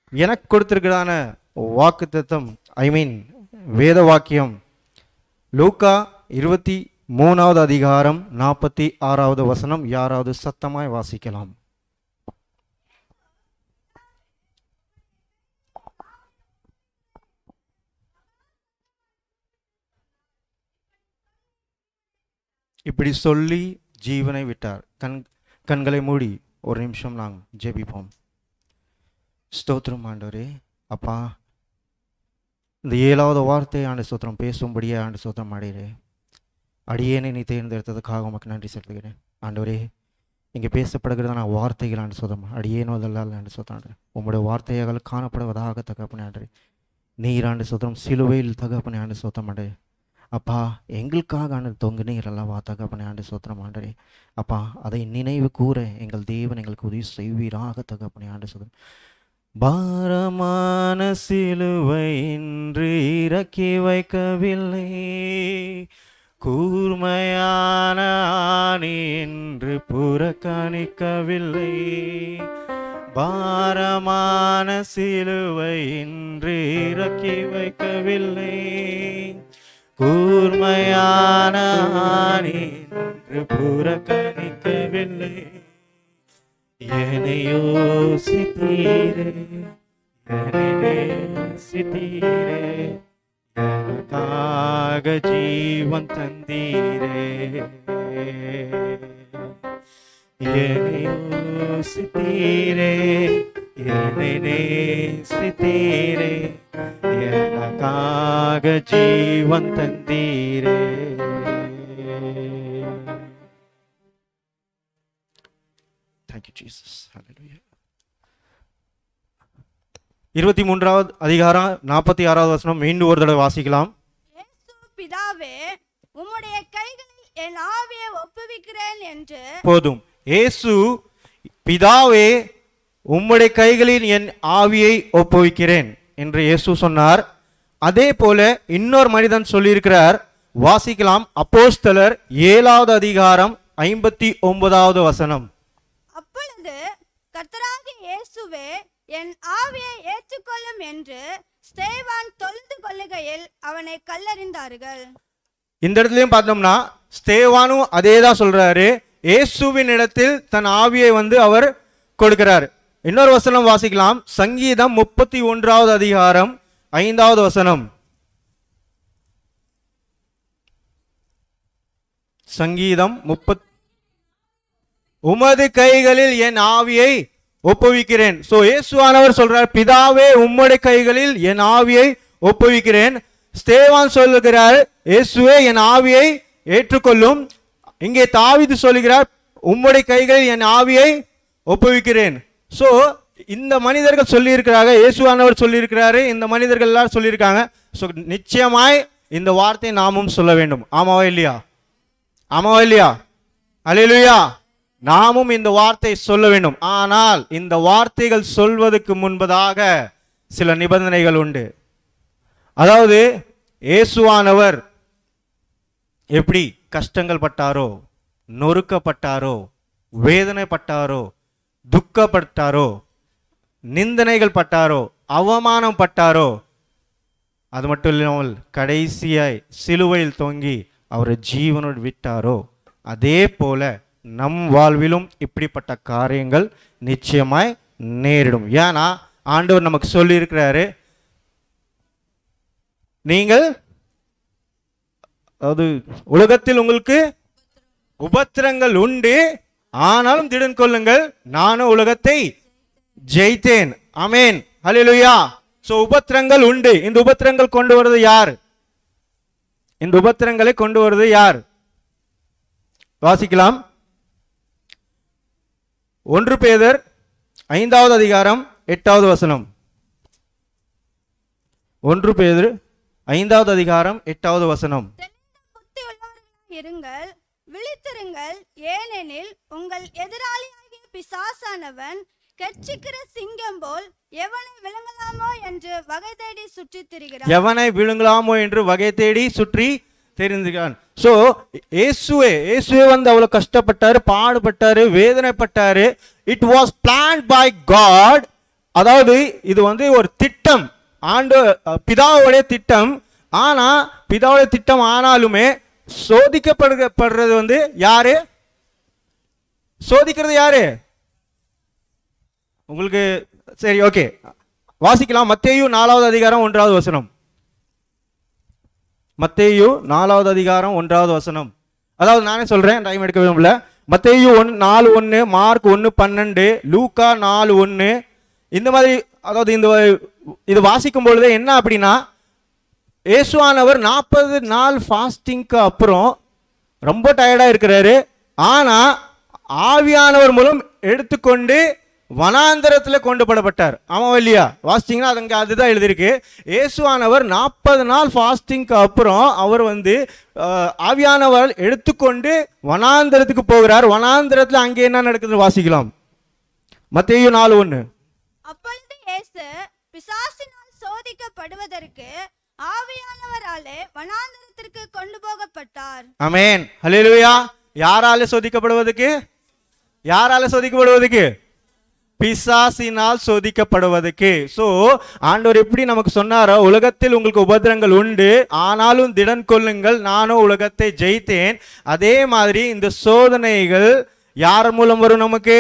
எனக்கு கொடுத்திருக்கிறதான வாக்கு தத்தம் ஐ மீன் வேத வாக்கியம் லூக்கா இருபத்தி மூணாவது அதிகாரம் நாற்பத்தி ஆறாவது வசனம் யாராவது சத்தமாய் வாசிக்கலாம் இப்படி சொல்லி ஜீவனை விட்டார் கண் கண்களை மூடி ஒரு நிமிஷம் நாங்கள் ஜெபிப்போம் ஸ்தோத்திரம் ஆண்டவரே அப்பா இந்த ஏழாவது வார்த்தையை ஆண்டு ஸ்தோத்திரம் பேசும்படியே ஆண்டு ஸ்தோத்திரம் ஆடிரே அடியேனை நீ தேர்ந்தெடுத்ததுக்காக உமக்கு நன்றி செலுத்துகிறேன் ஆண்டவரே இங்கே பேசப்படுகிறதான வார்த்தைகள் ஆண்டு சோதம் அடியேனோ அதெல்லாம் ஆண்டு சோதாண்டு உம்முடைய வார்த்தைகள் காணப்படுவதாக தகப்பனே ஆண்டு நீராண்டு சோதம் சிலுவையில் தகப்பனே ஆண்டு சோத்தம் ஆண்டு அப்பா எங்களுக்காக ஆண்டு தொங்கு நீர் அல்லவா தகப்பனே ஆண்டு சோத்திரம் ஆண்டரே அப்பா அதை நினைவு கூற எங்கள் தேவன் எங்களுக்கு உதவி செய்வீராக தகப்பனே ஆண்டு சோதம் பாரமான சிலுவை இன்று இறக்கி வைக்கவில்லை கூர்மையான ஆணி என்று புறக்கணிக்கவில்லை பாரமான சிலுவை இன்று இறக்கி வைக்கவில்லை கூர்மையான ஆணி என்று புறக்கணிக்கவில்லை என்னை யோசித்தீரே என்னை நேசித்தீரே எனக்காக ஜீவன் தந்தீரே என்னை யோசித்தீரே என்னை நேசித்தீரே எனக்காக ஜீவன் தந்தீரே தேங்க்யூ ஜீசஸ் ஹalleluya இருபத்தி மூன்றாவது அதிகாரம் நாற்பத்தி ஆறாவது வசனம் மீண்டும் ஒரு தடவை வாசிக்கலாம் இயேசு பிதாவே உம்முடைய கைகளில் என் ஆவியை ஒப்புவிக்கிறேன் என்று போதும் இயேசு பிதாவே உம்முடைய கைகளில் என் ஆவியை ஒப்புவிக்கிறேன் என்று இயேசு சொன்னார் அதே போல இன்னொரு மனிதன் சொல்லியிருக்கிறார் வாசிக்கலாம் அப்போஸ்தலர் ஏழாவது அதிகாரம் ஐம்பத்தி ஒன்பதாவது வசனம் அப்பொழுது கர்த்தராகிய இயேசுவே என் ஆவியை ஏற்றுக்கொள்ளும் என்று ஸ்தேவான் தொழுது கொள்ளுகையில் அவனை கல்லறிந்தார்கள் இந்த இடத்துலயும் பார்த்தோம்னா ஸ்தேவானும் அதே தான் சொல்றாரு இயேசுவின் இடத்தில் தன் ஆவியை வந்து அவர் கொடுக்கிறார் இன்னொரு வசனம் வாசிக்கலாம் சங்கீதம் முப்பத்தி ஒன்றாவது அதிகாரம் ஐந்தாவது வசனம் சங்கீதம் முப்பத் உமது கைகளில் என் ஆவியை ஒப்புவிக்கிறேன் சோ இயேசுவானவர் சொல்றார் பிதாவே உம்முடைய கைகளில் என் ஆவியை ஒப்புவிக்கிறேன் ஸ்தேவான் சொல்லுகிறார் இயேசுவே என் ஆவியை ஏற்றுக்கொள்ளும் இங்கே தாவீது சொல்லுகிறார் உம்முடைய கைகளில் என் ஆவியை ஒப்புவிக்கிறேன் சோ இந்த மனிதர்கள் சொல்லியிருக்கிறாங்க இயேசுவானவர் சொல்லியிருக்கிறாரு இந்த மனிதர்கள் எல்லாரும் சொல்லியிருக்காங்க ஸோ நிச்சயமாய் இந்த வார்த்தையை நாமும் சொல்ல வேண்டும் ஆமாவா இல்லையா ஆமாவா இல்லையா அல்லேலூயா நாமும் இந்த வார்த்தை சொல்ல வேண்டும் ஆனால் இந்த வார்த்தைகள் சொல்வதற்கு முன்பதாக சில நிபந்தனைகள் உண்டு அதாவது இயேசுவானவர் எப்படி கஷ்டங்கள் பட்டாரோ நொறுக்கப்பட்டாரோ வேதனைப்பட்டாரோ துக்கப்பட்டாரோ நிந்தனைகள் பட்டாரோ அவமானம் பட்டாரோ அது மட்டும் இல்லாமல் கடைசியாய் சிலுவையில் தொங்கி அவரை ஜீவனோடு விட்டாரோ அதே போல நம் வாழ்விலும் இப்படிப்பட்ட காரியங்கள் நிச்சயமாய் நேரிடும் ஏன்னா ஆண்டவர் நமக்கு சொல்லியிருக்கிறாரு நீங்கள் அதாவது உலகத்தில் உங்களுக்கு உபத்திரங்கள் உண்டு ஆனாலும் திடன் கொள்ளுங்கள் நானும் உலகத்தை ஜெயித்தேன் அமேன் ஹalleluya சோ உபத்திரங்கள் உண்டு இந்த உபத்திரங்கள் கொண்டு வருது யார் இந்த உபத்திரங்களை கொண்டு வருது யார் வாசிக்கலாம் ஒன்று பேதர் ஐந்தாவது அதிகாரம் எட்டாவது வசனம் ஒன்று பேதர் ஐந்தாவது அதிகாரம் எட்டாவது வசனம் தெளிந்த புத்தி உள்ளவர்களாய் இருங்கள் விழித்திருங்கள் ஏனெனில் உங்கள் எதிராளியாகிய பிசாசானவன் கெர்ச்சிக்கிற சிங்கம் போல் எவனை விழுங்கலாமோ என்று வகை தேடி சுற்றித் திரிகிறான் எவனை விழுங்கலாமோ என்று வகை தேடி சுற்றி தெரிந்துகிறான் சோ இயேசுவே இயேசுவே வந்து அவ்வளவு கஷ்டப்பட்டாரு பாடுபட்டாரு வேதனைப்பட்டாரு it was plan by God அதாவது இது வந்து ஒரு திட்டம் ஆண்டு அஹ், பிதாவுடைய திட்டம் ஆனா பிதாவுடைய திட்டம் ஆனாலுமே சோதிக்கப்படுகிறது வந்து யாரு சோதிக்கிறது யாரு உங்களுக்கு சரி ஓகே வாசிக்கலாம் மத்தேயு நாலாவது அதிகாரம் ஒன்றாவது வசனம் மத்தேயு நாலாவது அதிகாரம் ஒன்றாவது வசனம் அதாவது நானே சொல்றேன் டைம் எடுக்க விரும்பல மத்தேயு ஒன் நாலு ஒன்று மார்க் ஒன்று பன்னெண்டு லூக்கா நாலு ஒன்று இந்த மாதிரி அதாவது இந்த இது வாசிக்கும் பொழுது என்ன அப்படின்னா இயேசுவானவர் நாற்பது நாள் ஃபாஸ்டிங்க்கு அப்புறம் ரொம்ப டயர்டாக இருக்கிறாரு ஆனால் ஆவியானவர் மூலம் எடுத்துக்கொண்டு வனாந்தரத்தில் கொண்டு போடப்பட்டார் ஆமாம் இல்லையா வாசிச்சிங்கன்னா அது அங்கே அதுதான் எழுதியிருக்கு இயேசுவானவர் நாற்பது நாள் ஃபாஸ்டிங்க்கு அப்புறம் அவர் வந்து அஹ், ஆவியானவர் எடுத்துக்கொண்டு வனாந்தரத்துக்கு போகிறார் வனாந்தரத்தில் அங்கே என்ன நடக்குதுன்னு வாசிக்கலாம் மத்தேயு நாலு ஒன்று அப்பொழுது இயேசு பிசாசினால் சோதிக்கப்படுவதற்கு ஆவியானவராலே வனாந்தரத்திற்கு கொண்டு போகப்பட்டார் அமேன் ஹalleluya யாரால சோதிக்கப்படுவதுக்கு யாரால சோதிக்கப்படுவதுக்கு பிசாசினால் சோதிக்கப்படுவதுக்கு சோ ஆண்டவர் எப்படி நமக்கு சொன்னாரோ உலகத்தில் உங்களுக்கு உபத்திரங்கள் உண்டு ஆனாலும் திடன் கொள்ளுங்கள் நானும் உலகத்தை ஜெயித்தேன் அதே மாதிரி இந்த சோதனைகள் யார் மூலம் வரும் நமக்கு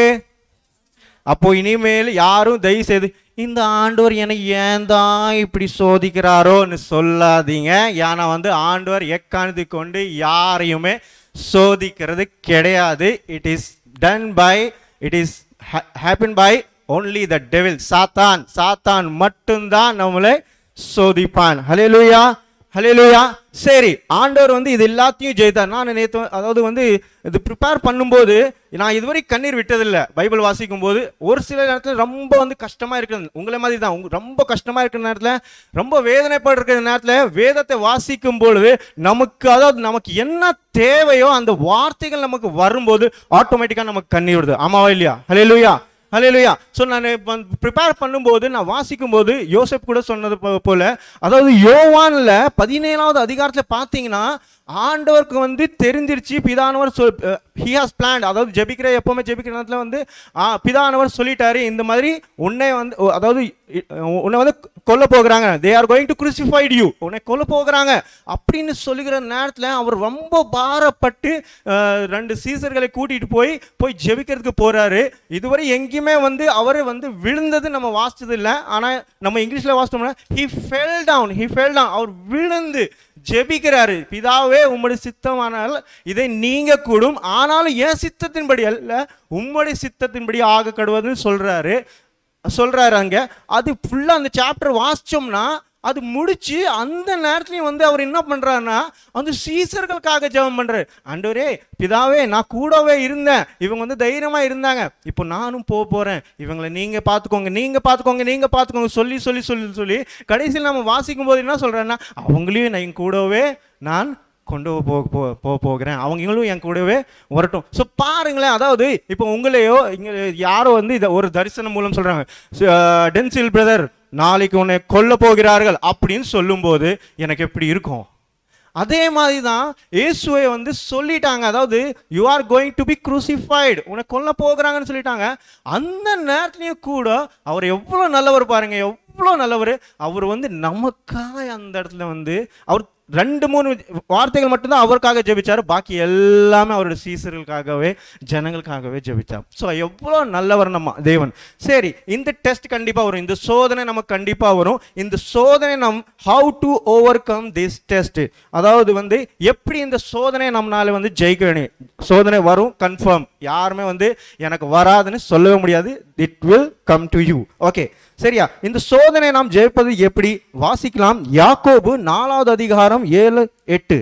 அப்போ இனிமேல் யாரும் தயவு செய்து இந்த ஆண்டவர் என்னை ஏன் தான் இப்படி சோதிக்கிறாரோன்னு சொல்லாதீங்க ஏன்னா வந்து ஆண்டவர் எக்காரணத்தை கொண்டு யாரையுமே சோதிக்கிறது கிடையாது it is done by it is happen by only the devil சாத்தான் சாத்தான் மட்டும்தான் நம்மளை சோதிப்பான் ஹalleluya ஹalleluya சரி ஆண்டவர் வந்து இது எல்லாத்தையும் ஜெயித்தார் நான் நேற்று அதாவது வந்து இது ப்ரிப்பேர் பண்ணும்போது நான் இதுவரை கண்ணீர் விட்டதில்லை பைபிள் வாசிக்கும் போது ஒரு சில நேரத்தில் ரொம்ப வந்து கஷ்டமாக இருக்கிறது உங்களை மாதிரி தான் உங்க ரொம்ப கஷ்டமாக இருக்கிற நேரத்தில் ரொம்ப வேதனைப்படுற நேரத்தில் வேதத்தை வாசிக்கும் பொழுது நமக்கு அதாவது நமக்கு என்ன தேவையோ அந்த வார்த்தைகள் நமக்கு வரும்போது ஆட்டோமேட்டிக்காக நமக்கு கண்ணீர் விடுது ஆமாவா இல்லையா ஹalleluya ஹalleluya ஸோ நான் ப்ரிப்பேர் பண்ணும்போது நான் வாசிக்கும்போது யோசப் கூட சொன்னது போ- போல அதாவது யோவான்ல பதினேழாவது அதிகாரத்தில் பார்த்தீங்கன்னா ஆண்டவருக்கு வந்து தெரிஞ்சிருச்சு பிதானவர் சொல் ஹி ஹாஸ் பிளான் அதாவது ஜெபிக்கிற எப்பவுமே ஜெபிக்கிற நேரத்தில் வந்து ஆ, பிதானவர் சொல்லிட்டாரு இந்த மாதிரி உன்னை வந்து ஓ, அதாவது இ- உன்னை வந்து கொல்ல போகிறாங்க they are going to crucified you உன்னை கொல்ல போகிறாங்க அப்படின்னு சொல்லுகிற நேரத்தில் அவர் ரொம்ப பாரப்பட்டு அஹ், ரெண்டு சீசர்களை கூட்டிட்டு போய் போய் ஜெபிக்கிறதுக்கு போறாரு இதுவரை எங்கேயுமே வந்து அவர் வந்து விழுந்தது நம்ம வாசிச்சது இல்லை ஆனால் நம்ம இங்கிலீஷில் வாசித்தோம்னா he fell down he fell down அவர் விழுந்து ஜெபிக்கிறாரு பிதாவே உம்முடைய சித்தமானால் இதை நீங்க கூடும் ஆனாலும் என் சித்தத்தின்படி அல்ல உம்முடைய சித்தத்தின்படி ஆக கடுவதுன்னு சொல்றாரு சொல்றாரு அங்க அது ஃபுல்லா அந்த சாப்டர் வாசிச்சோம்னா அது முடிச்சு அந்த நேரத்துலயும் வந்து அவர் என்ன பண்றாருன்னா அந்த சீசர்களுக்காக ஜெபம் பண்றாரு ஆண்டவரே பிதாவே நான் கூடவே இருந்தேன் இவங்க வந்து தைரியமா இருந்தாங்க இப்போ நானும் போக போறேன் இவங்களை நீங்க பாத்துக்கோங்க நீங்க பாத்துக்கோங்க நீங்க பாத்துக்கோங்க சொல்லி சொல்லி சொல்லி சொல்லி கடைசியில் நம்ம வாசிக்கும் போது என்ன சொல்றேன்னா அவங்களையும் நான் என் கூடவே நான் கொண்டு போ போ போக போகிறேன் அவங்களும் என் கூடவே வரட்டும் ஸோ பாருங்களேன் அதாவது இப்போ உங்களையோ இங்கே யாரோ வந்து இதை ஒரு தரிசனம் மூலம் சொல்கிறாங்க டென்சில் பிரதர் நாளைக்கு உன்னை கொல்ல போகிறார்கள் அப்படின்னு சொல்லும்போது எனக்கு எப்படி இருக்கும் அதே மாதிரி தான் இயேசுவை வந்து சொல்லிட்டாங்க அதாவது you are going to be crucified உன்னை கொல்ல போகிறாங்கன்னு சொல்லிட்டாங்க அந்த நேரத்துலையும் கூட அவர் எவ்வளோ நல்லவர் பாருங்க எவ்வளோ நல்லவர் அவர் வந்து நமக்காக அந்த இடத்துல வந்து அவர் ரெண்டு மூணு வார்த்தைகள் மட்டும்தான் அவருக்காக ஜெபிச்சாரு பாக்கி எல்லாமே அவரோட சீசர்களுக்காகவே ஜனங்களுக்காகவே ஜெபிச்சார் ஸோ எவ்வளோ நல்லவர் நம்ம தேவன் சரி இந்த டெஸ்ட் கண்டிப்பாக வரும் இந்த சோதனை நமக்கு கண்டிப்பாக வரும் இந்த சோதனை நம் how to overcome this test அதாவது வந்து எப்படி இந்த சோதனை நம்மளால வந்து ஜெயிக்க வேணும் சோதனை வரும் கன்ஃபார்ம் யாருமே வந்து எனக்கு வராதுன்னு சொல்லவே முடியாது it will come to you okay சரியா இந்த சோதனை நாம் ஜெயிப்பது எப்படி வாசிக்கலாம் யாக்கோபு நாலாவது அதிகாரம் ஏழு எட்டு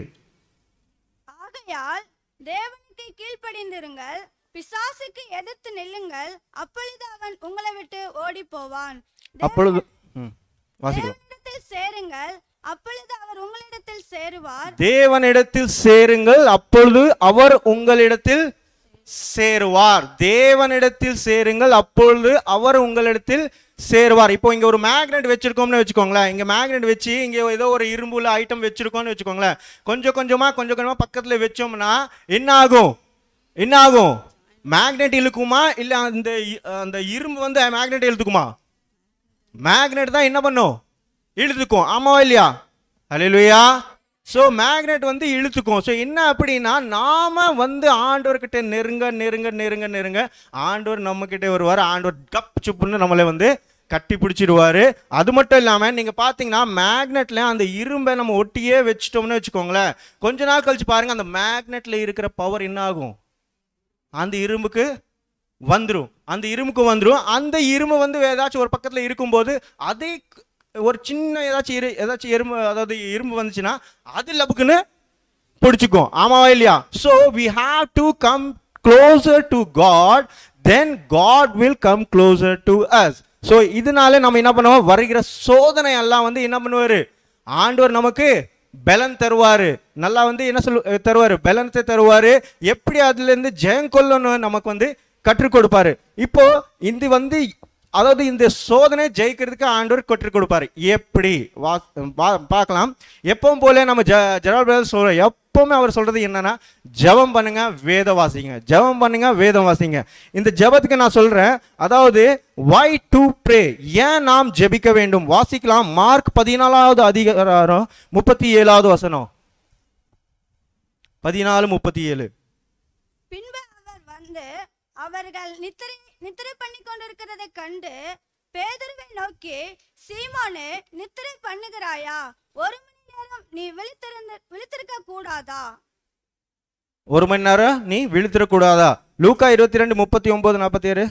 ஆகையால் தேவனுக்கு கீழ்ப்படிந்திருங்கள் பிசாசுக்கு எதிர்த்து நில்லுங்கள் அப்பொழுது அவன் உங்களை விட்டு ஓடி போவான் அப்பொழுது ம், வாசிக்கலாம் தேவனிடத்தில் சேருங்கள் அப்பொழுது அவர் உங்களிடத்தில் சேருவார் தேவனிடத்தில் சேருங்கள் அப்பொழுது அவர் உங்களிடத்தில் சேருவார் தேவனிடத்தில் சேருங்கள் அப்பொழுது அவர் உங்களிடத்தில் சேருவார் இப்போ இங்க ஒரு மேக்னெட் வச்சிருக்கோம்னு வச்சுக்கோங்களேன் இங்க மேக்னெட் வச்சு இங்க ஏதோ ஒரு இரும்புல ஐட்டம் வச்சிருக்கோம்னு வச்சுக்கோங்களேன் கொஞ்சம் கொஞ்சமா கொஞ்சம் கொஞ்சமா பக்கத்துல வச்சோம்னா என்ன ஆகும் என்ன ஆகும் மேக்னெட் இழுக்குமா இல்ல அந்த இ- அந்த இரும்பு வந்து மேக்னெட் இழுத்துக்குமா மேக்னெட் தான் என்ன பண்ணும் இழுத்துக்கும் ஆமாவா இல்லையா ஹalleluya ஸோ மேக்னெட் வந்து இழுத்துக்கும் ஸோ என்ன அப்படின்னா நாம வந்து ஆண்டவர்கிட்ட நெருங்க நெருங்க நெருங்க நெருங்க ஆண்டவர் நம்ம கிட்ட வருவார் ஆண்டவர் கப் சுப்புன்னு நம்மளை வந்து கட்டி பிடிச்சிடுவாரு அது மட்டும் இல்லாமல் நீங்கள் பார்த்தீங்கன்னா மேக்னெட்ல அந்த இரும்பை நம்ம ஒட்டியே வச்சிட்டோம்னு வச்சுக்கோங்களேன் கொஞ்ச நாள் கழிச்சு பாருங்க அந்த மேக்னெட்ல இருக்கிற பவர் என்ன ஆகும் அந்த இரும்புக்கு வந்துடும் அந்த இரும்புக்கு வந்துடும் அந்த இரும்பு வந்து ஏதாச்சும் ஒரு பக்கத்தில் இருக்கும்போது அதே க- ஒரு சின்ன ஏதாச்சும் இரு ஏதாச்சும் எறும்பு அதாவது இரும்பு வந்துச்சுன்னா அது லபுக்குன்னு பிடிச்சிக்கும் ஆமாவா இல்லையா so we have to come closer to God then God will come closer to us so இதனால நம்ம என்ன பண்ணுவோம் வருகிற சோதனை எல்லாம் வந்து என்ன பண்ணுவார் ஆண்டவர் நமக்கு பலன் தருவார் நல்லா வந்து என்ன சொல் தருவார் பலனத்தை தருவார் எப்படி அதுலேருந்து ஜெயம் கொள்ளணும் நமக்கு வந்து கற்றுக் கொடுப்பாரு இப்போ இது வந்து அதாவது இந்த சோதனை ஜெயிக்கிறதுக்கு ஆண்டவர் கற்றுக் கொடுப்பாரு எப்படி வா பா- பார்க்கலாம் எப்பவும் போல நம்ம ஜ ஜெரால் பிரதர் சொல்ற எப்பவுமே அவர் சொல்றது என்னன்னா ஜெபம் பண்ணுங்க வேதம் வாசிங்க ஜெபம் பண்ணுங்க வேதம் வாசிங்க இந்த ஜெபத்துக்கு நான் சொல்றேன் அதாவது வை டு ப்ரே ஏன் நாம் ஜெபிக்க வேண்டும் வாசிக்கலாம் மார்க் பதினாலாவது அதிகாரம் முப்பத்தி ஏழாவது வசனம் பதினாலு முப்பத்தி ஏழு பின்பு அவர் வந்து அவர்கள் நித்திரை நித்திரை பண்ணி கொண்டிருக்கிறதை கண்டு பேதுருவை நோக்கி சீமோனே நித்திரை பண்ணுகிறாயா ஒரு மணி நேரம் நீ விழித்திருந்த விழித்திருக்க கூடாதா ஒரு மணி நேரம் நீ விழுத்திடக்கூடாதா லூக்கா இருபத்தி ரெண்டு முப்பத்தி ஒன்பது நாற்பத்தி ஏழு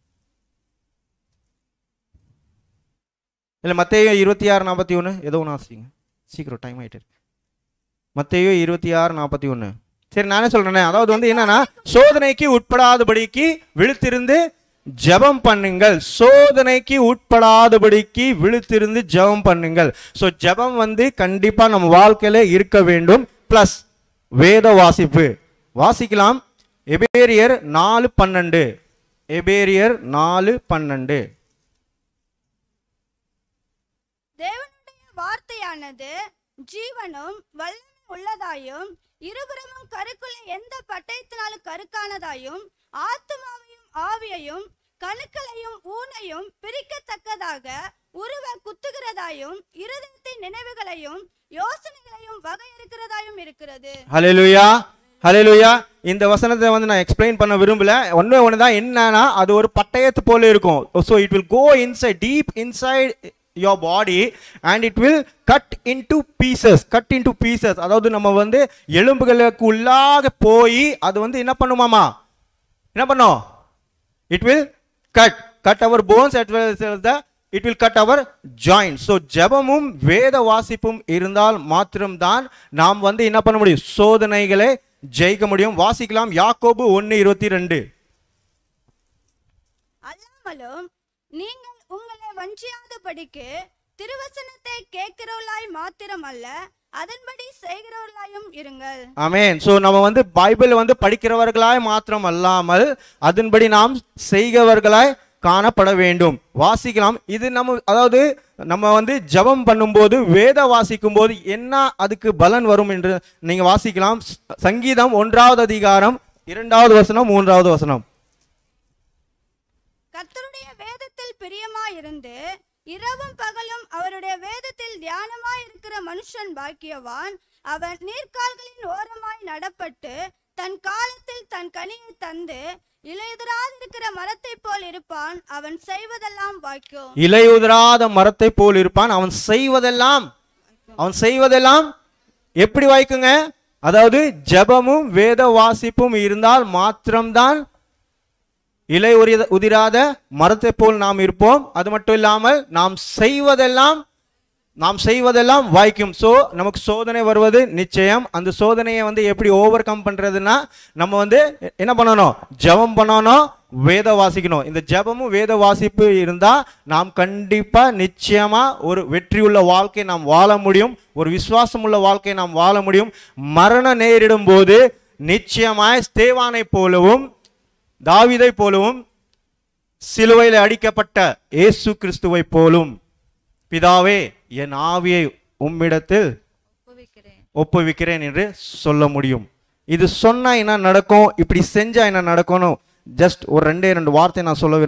இல்லை மத்தேயோ இருபத்தி ஆறு நாற்பத்தி ஒன்று ஏதோ ஒன்று ஆசிங்க சீக்கிரம் டைம் ஆகிட்டு இருக்கு மத்தேயோ இருபத்தி ஆறு நாற்பத்தி ஒன்று சரி நானே சொல்கிறேனே அதாவது வந்து என்னன்னா சோதனைக்கு உட்படாதபடிக்கு விழுத்திருந்து ஜெபம் பண்ணுங்கள் சோதனைக்கு உட்படாதபடிக்கு விழுத்திருந்து ஜெபம் பண்ணுங்கள் ஸோ ஜெபம் வந்து கண்டிப்பாக நம்ம வாழ்க்கையில இருக்க வேண்டும் ப்ளஸ் வேத வாசிப்பு வாசிக்கலாம் எபேரியர் நாலு பன்னெண்டு எபேரியர் நாலு பன்னெண்டு தேவனுடைய வார்த்தையானது ஜீவனும் வல்லமை உள்ளதாயும் இருபுறமும் கருக்குள்ள எந்த பட்டயத்தினாலும் கருக்கானதாயும் ஆத்துமாவையும் ஆவியையும் கணுக்களையும் ஊனையும் பிரிக்கத்தக்கதாக உருவ குத்துகிறதாயும் இருதயத்தின் நினைவுகளையும் யோசனைகளையும் வகையறுக்கிறதாயும் இருக்கிறது ஹalleluya ஹalleluya இந்த வசனத்தை வந்து நான் எக்ஸ்பிளைன் பண்ண விரும்பல ஒண்ணே ஒன்று தான் என்னன்னா அது ஒரு பட்டயத்து போல இருக்கும் so it will go inside deep inside your body and it will cut into pieces cut into pieces அதாவது நம்ம வந்து எலும்புகளுக்கு உள்ளாக போய் அது வந்து என்ன பண்ணுமாமா என்ன பண்ணும் it will cut cut our bones at the it will cut our joint so ஜெபமும் வேத வாசிப்பும் இருந்தால் மாத்திரம்தான் நாம் வந்து என்ன பண்ண முடியும் சோதனைகளை ஜெயிக்க முடியும் வாசிக்கலாம் யாக்கோபு ஒன்று இருபத்தி ரெண்டு அல்லாமலும் நீங்கள் உங்களை வஞ்சியாதபடிக்கு திருவசனத்தை கேட்கிறவர்களாய் மாத்திரமல்ல அதன்படி செய்கிறவர்களாயும் இருங்கள் ஆமென் ஸோ நம்ம வந்து பைபிள் வந்து படிக்கிறவர்களாய் மாத்திரம் அல்லாமல் அதன்படி நாம் செய்கிறவர்களாய் காணப்பட வேண்டும் வாசிக்கலாம் இது நம்ம அதாவது நம்ம வந்து ஜெபம் பண்ணும்போது வேத வாசிக்கும் போது என்ன அதுக்கு பலன் வரும் என்று நீங்க வாசிக்கலாம் சங்கீதம் ஒன்றாவது அதிகாரம் இரண்டாவது வசனம் மூன்றாவது வசனம் கர்த்தருடைய வேதத்தில் பிரியமாயிருந்து இரவும் பகலும் அவருடைய வேதத்தில் தியானமாய் இருக்கிற மனுஷன் பாக்கியவான் அவன் நீர்க்கால்களின் ஓரமாய் நடப்பட்டு தன் காலத்தில் தன் கனியை தந்து இலையுதிராதிருக்கிற மரத்தைப் போல் இருப்பான் அவன் செய்வதெல்லாம் வாய்க்கும் இலையுதிராத மரத்தை போல் இருப்பான் அவன் செய்வதெல்லாம் அவன் செய்வதெல்லாம் எப்படி வாய்க்குங்க அதாவது ஜெபமும் வேத வாசிப்பும் இருந்தால் மாத்திரம்தான் இலை உரிய உதிராத மரத்தை போல் நாம் இருப்போம் அது மட்டும் இல்லாமல் நாம் செய்வதெல்லாம் நாம் செய்வதெல்லாம் வாய்க்கும் ஸோ நமக்கு சோதனை வருவது நிச்சயம் அந்த சோதனையை வந்து எப்படி ஓவர் கம் பண்ணுறதுன்னா நம்ம வந்து என்ன பண்ணணும் ஜெபம் பண்ணணும் வேத வாசிக்கணும் இந்த ஜெபமும் வேத வாசிப்பு இருந்தால் நாம் கண்டிப்பாக நிச்சயமாக ஒரு வெற்றியுள்ள வாழ்க்கை நாம் வாழ முடியும் ஒரு விசுவாசம் உள்ள வாழ்க்கை நாம் வாழ முடியும் மரணம் நேரிடும் போது நிச்சயமாய் ஸ்தேவானை போலவும் தாவீதை போலவும் சிலுவையில் அடிக்கப்பட்ட இயேசு கிறிஸ்துவை போலும் பிதாவே என் ஆவியை உம்மிடத்தில் ஒப்புவிக்கிறேன் என்று சொல்ல முடியும் இது சொன்னா என்ன நடக்கும் இப்படி செஞ்சா என்ன நடக்கணும் ஜஸ்ட் ஒரு ரெண்டே ரெண்டு வார்த்தை நான் சொல்ல விரும்புகிறேன்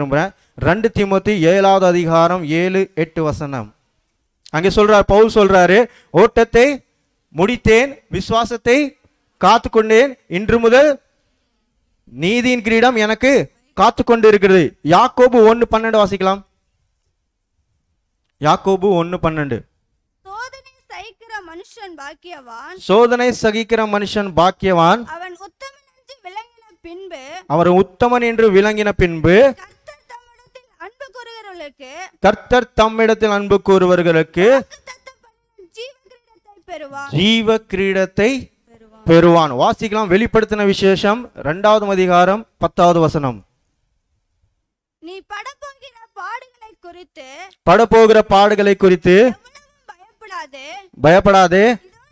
ரெண்டு தீமோத்தி ஏழாவது அதிகாரம் ஏழு எட்டு வசனம் அங்கே சொல்றார் பவுல் சொல்றாரு ஓட்டத்தை முடித்தேன் விசுவாசத்தை காத்துக்கொண்டேன் இன்று முதல் நீதியின் கிரீடம் எனக்கு காத்து கொண்டு இருக்கிறது யாக்கோபு ஒன்று பன்னெண்டு வாசிக்கலாம் யாக்கோபு ஒன்று பன்னெண்டு சோதனை சகிக்கிற மனுஷன் பாக்கியவான் சோதனை சகிக்கிற மனுஷன் பாக்கியவான் அவன் உத்தமன் என்று விளங்கின பின்பு அவர் உத்தமன் என்று விளங்கின பின்பு கர்த்தர் தம்மிடத்தில் அன்பு கூறுகிறவர்களுக்கு கர்த்தர் தம்மிடத்தில் அன்பு கூறுவர்களுக்கு வாக்குத்தத்தம் பண்ணின ஜீவ கிரீடத்தை பெறுவான் ஜீவ கிரீடத்தை பெறுவான் வாசிக்கலாம் வெளிப்படுத்தின விசேஷம் இரண்டாவது அதிகாரம் பத்தாவது வசனம் நீ படப்போகிற பாடுகளை குறித்து படப்போகிற பாடுகளை குறித்து எவ்வளவும் பயப்படாதே பயப்படாதே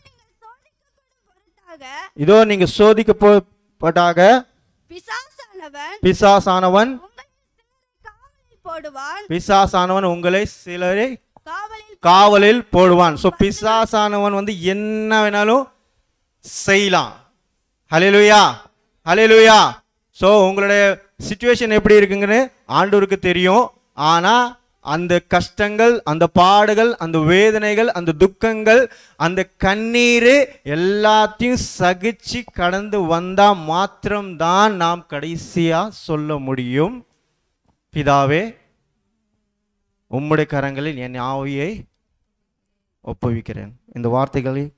இதோ நீங்கள் சோதிக்கப்படும் இதோ நீங்க பொருட்டாக சோதிக்கப்பட்டாக பிசாசானவன் பிசாசானவன் உங்களை சிலரை காவலில் போடுவான் பிசாசானவன் உங்களை சிலரை காவலில் காவலில் போடுவான் ஸோ பிசாசானவன் வந்து என்ன வேணாலும் செய்யலாம் ஹalleluya ஹalleluya ஸோ உங்களுடைய சுச்சுவேஷன் எப்படி இருக்குங்கன்னு ஆண்டவருக்கு தெரியும் ஆனால் அந்த கஷ்டங்கள் அந்த பாடுகள் அந்த வேதனைகள் அந்த துக்கங்கள் அந்த கண்ணீர் எல்லாத்தையும் சகிச்சு கடந்து வந்தா மாத்திரம்தான் நாம் கடைசியா சொல்ல முடியும் பிதாவே உம்முடைய கரங்களில் என் ஆவியை ஒப்புவிக்கிறேன் இந்த வார்த்தைகளை